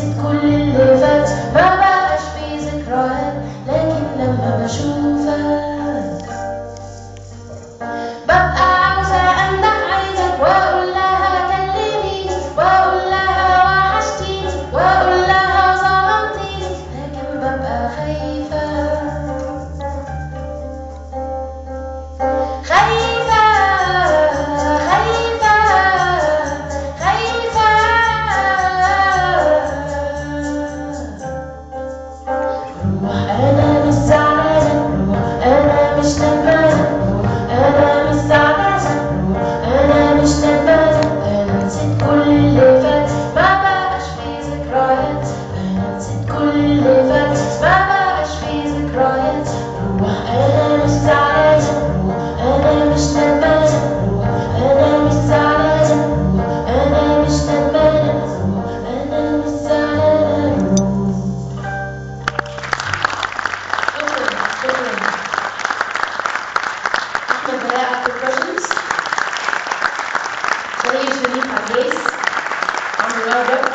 نسيت كل اللي فات ما بقاش في ذكريات لكن لما بشوفك ببقى عاوزة أنده عايزك وأقول لها كلميني وأقول لها وحشتيني وأقول لها ظلمتيني لكن ببقى خايفة خايفة خايفة خايفة روح أنا مش زعلانة روح أنا مش ندمانة روح أنا مش زعلانة روح أنا مش ندمانة أنا نسيت كل اللي فات ما بقاش في ذكريات أنا نسيت كل اللي فات ما بقاش في ذكريات روح أنا مش زعلانة روح أنا مش ندمانة روح أنا مش زعلانة روح أنا مش ندمانة روح أنا مش زعلانة روح شكرا شكرا احمد بلاء after questions Maria Sharif Agais عمرو رغد